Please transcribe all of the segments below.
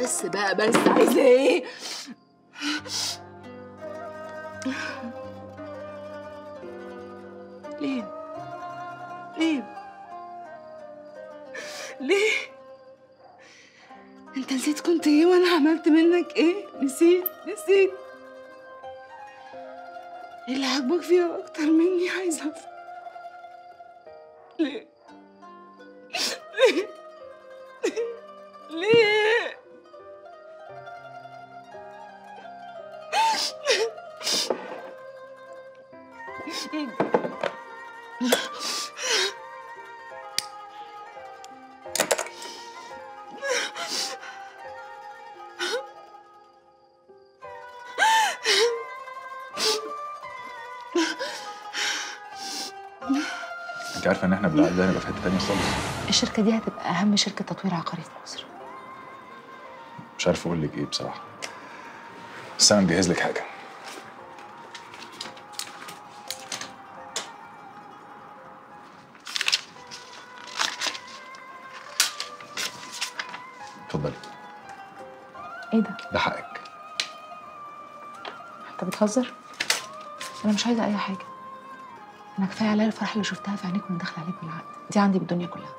بس بقى بس عايزة ايه ليه ليه ليه انت نسيت كنت ايه وانا عملت منك ايه نسيت نسيت ايه اللي عاجبك فيها اكتر مني عايزه افهم ليه ليه ليه انت عارفه ان احنا بالعقد ده هنبقى في حته تانيه خالص الشركة دي هتبقى أهم شركة تطوير عقاري في مصر مش عارف اقول لك ايه بصراحه بس انا مجهز لك حاجه اتفضلي إيه ده؟ ده حقك أنت بتهزر؟ أنا مش عايزة أي حاجة أنا كفاية عليا الفرحة اللي شفتها في عينيك وأنا داخلة عليك بالعقد دي عندي بالدنيا كلها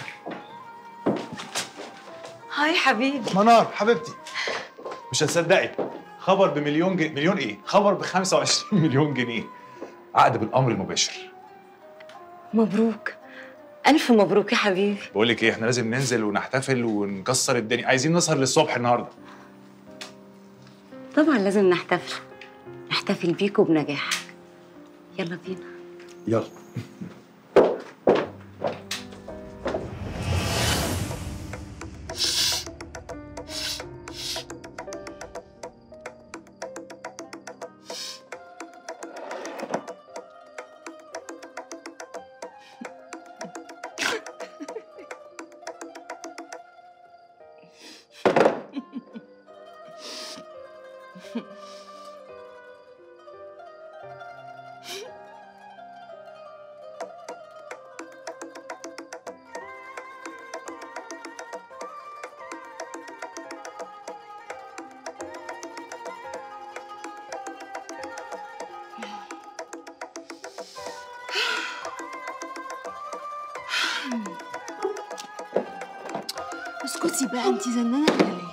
هاي حبيبي منار حبيبتي مش هتصدقي خبر بمليون جنيه مليون ايه؟ خبر ب 25 مليون جنيه عقد بالامر المباشر مبروك ألف مبروك يا حبيبي بقول لك ايه احنا لازم ننزل ونحتفل ونكسر الدنيا عايزين نسهر للصبح النهارده طبعا لازم نحتفل نحتفل بيك وبنجاحك يلا بينا يلا اسكتي بقى انت زنانه ولا ليه